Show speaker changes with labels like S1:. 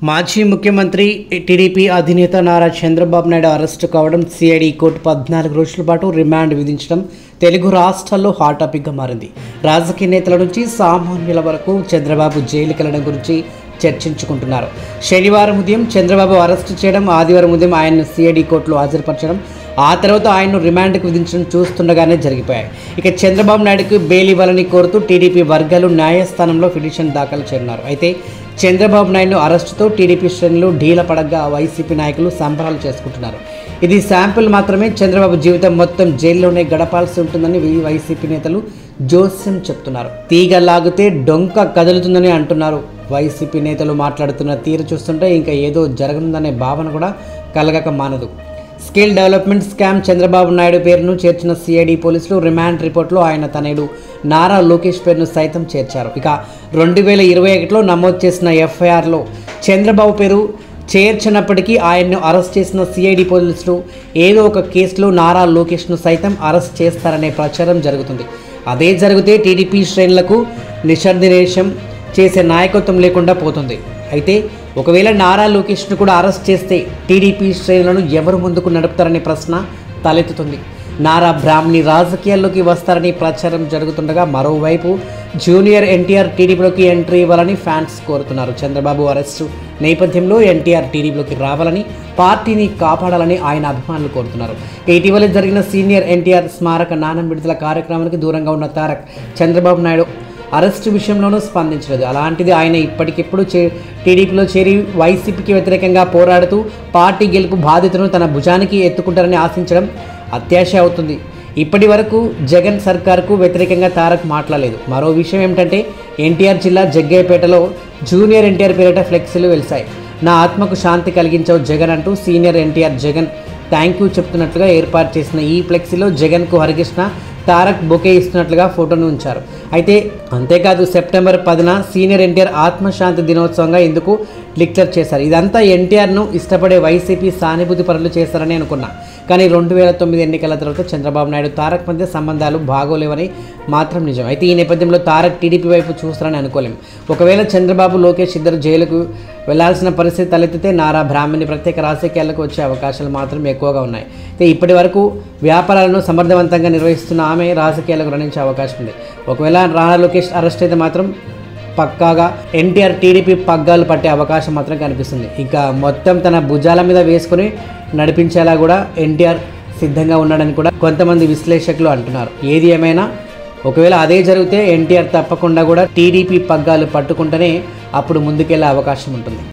S1: మాజీ ముఖ్యమంత్రి టీడీపీ అధినేత నారా చంద్రబాబు నాయుడు అరెస్టు కావడం సిఐడి కోర్టు పద్నాలుగు రోజుల పాటు రిమాండ్ విధించడం తెలుగు రాష్ట్రాల్లో హాట్ టాపిక్గా మారింది రాజకీయ నేతల నుంచి సామాన్యుల వరకు చంద్రబాబు జైలుకి వెళ్ళడం గురించి చర్చించుకుంటున్నారు శనివారం ఉదయం చంద్రబాబు అరెస్టు చేయడం ఆదివారం ఉదయం ఆయన్ను సిఐడి కోర్టులో హాజరుపరచడం ఆ తర్వాత ఆయన్ను రిమాండ్కు విధించడం చూస్తుండగానే జరిగిపోయాయి ఇక చంద్రబాబు నాయుడుకు బెయిల్ ఇవ్వాలని కోరుతూ టీడీపీ వర్గాలు న్యాయస్థానంలో పిటిషన్ దాఖలు చేయనున్నారు అయితే చంద్రబాబు నాయుడు అరెస్టుతో టీడీపీ శ్రేణులు ఢీల పడగా వైసీపీ నాయకులు సంబరాలు చేసుకుంటున్నారు ఇది శాంపుల్ మాత్రమే చంద్రబాబు జీవితం మొత్తం జైల్లోనే గడపాల్సి ఉంటుందని వీ- వైసీపీ నేతలు జోస్యం చెప్తున్నారు తీగ లాగితే డొంక కదులుతుందని అంటున్నారు వైసీపీ నేతలు మాట్లాడుతున్న తీరు చూస్తుంటే ఇంకా ఏదో జరగనుందనే భావన కూడా కలగక మానదు skill development scam Chandrababu Naidu పేరును చేర్చిన సిఐడి పోలీసులు రిమాండ్ రిపోర్ట్లో ఆయన తనయుడు నారా లోకేష్ పేరును సైతం చేర్చారు ఇక రెండు వేల ఇరవై ఒకటిలో నమోదు చేసిన ఎఫ్ఐఆర్లో చంద్రబాబు పేరు చేర్చినప్పటికీ ఆయన్ను అరెస్ట్ చేసిన సిఐడి పోలీసులు ఏదో ఒక కేసులో నారా లోకేష్ను సైతం అరెస్ట్ చేస్తారనే ప్రచారం జరుగుతుంది అదే జరిగితే టీడీపీ శ్రేణులకు నిషర్దినేశం చేసే నాయకత్వం లేకుండా పోతుంది అయితే ఒకవేళ నారా లోకేష్ను కూడా అరెస్ట్ చేస్తే టీడీపీ శ్రేణులను ఎవరు ముందుకు నడుపుతారనే ప్రశ్న తలెత్తుతుంది నారా బ్రాహ్మణి రాజకీయాల్లోకి వస్తారని ప్రచారం జరుగుతుండగా మరోవైపు జూనియర్ ఎన్టీఆర్ టీడీపీలోకి ఎంట్రీ ఇవ్వాలని ఫ్యాన్స్ కోరుతున్నారు చంద్రబాబు అరెస్టు నేపథ్యంలో ఎన్టీఆర్ టీడీపీలోకి రావాలని పార్టీని కాపాడాలని ఆయన అభిమానులు కోరుతున్నారు ఇటీవల జరిగిన సీనియర్ ఎన్టీఆర్ స్మారక నాణం విడుదల కార్యక్రమానికి దూరంగా ఉన్న తారక్ చంద్రబాబు నాయుడు అరెస్టు విషయంలోనూ స్పందించలేదు అలాంటిది ఆయన ఇప్పటికిప్పుడు చే టీడీపీలో చేరి వైసీపీకి వ్యతిరేకంగా పోరాడుతూ పార్టీ గెలుపు బాధ్యతను తన భుజానికి ఎత్తుకుంటారని ఆశించడం అత్యాశ అవుతుంది ఇప్పటి వరకు జగన్ సర్కార్కు వ్యతిరేకంగా తారక్ మాట్లాడలేదు మరో విషయం ఏమిటంటే ఎన్టీఆర్ జిల్లా జగ్గయ్యపేటలో జూనియర్ ఎన్టీఆర్ పేరిట ఫ్లెక్సీలు వెలిశాయి నా ఆత్మకు శాంతి కలిగించవు జగన్ అంటూ senior NTR Jagan thank you చెప్తున్నట్లుగా ఏర్పాటు చేసిన ఈ ఫ్లెక్సీలో జగన్కు హరికృష్ణ తారక్ బొకే ఇస్తున్నట్లుగా ఫోటోను ఉంచారు అయితే అంతేకాదు సెప్టెంబర్ పదిన సీనియర్ ఎన్టీఆర్ ఆత్మశాంతి దినోత్సవంగా ఇందుకు డిక్లేర్ చేశారు ఇదంతా ఎన్టీఆర్ను ఇష్టపడే వైసీపీ సానుభూతి పనులు చేశారని అనుకున్నా కానీ రెండు వేల తొమ్మిది ఎన్నికల తర్వాత చంద్రబాబు నాయుడు తారక్ మధ్య సంబంధాలు బాగోలేవని మాత్రం నిజం అయితే ఈ నేపథ్యంలో తారక్ టీడీపీ వైపు చూస్తారని అనుకోలేం ఒకవేళ చంద్రబాబు లోకేష్ ఇద్దరు జైలుకు వెళ్లాల్సిన పరిస్థితి తలెత్తితే నారా బ్రాహ్మణి ప్రత్యేక రాజకీయాలకు వచ్చే అవకాశాలు మాత్రం ఎక్కువగా ఉన్నాయి అయితే ఇప్పటి వరకు వ్యాపారాలను సమర్థవంతంగా నిర్వహిస్తున్న ఆమె రాజకీయాలకు రణించే అవకాశం ఉంది ఒకవేళ రాణా లోకేష్ అరెస్ట్ అయితే మాత్రం పక్కాగా ఎన్టీఆర్ టీడీపీ పగ్గాలు పట్టే అవకాశం మాత్రం కనిపిస్తుంది ఇంకా మొత్తం తన భుజాల మీద వేసుకుని నడిపించేలా కూడా ఎన్టీఆర్ సిద్ధంగా ఉన్నాడని కూడా కొంతమంది విశ్లేషకులు అంటున్నారు ఏది ఏమైనా ఒకవేళ అదే జరిగితే ఎన్టీఆర్ తప్పకుండా కూడా టీడీపీ పగ్గాలు పట్టుకుంటేనే అప్పుడు ముందుకెళ్లే అవకాశం ఉంటుంది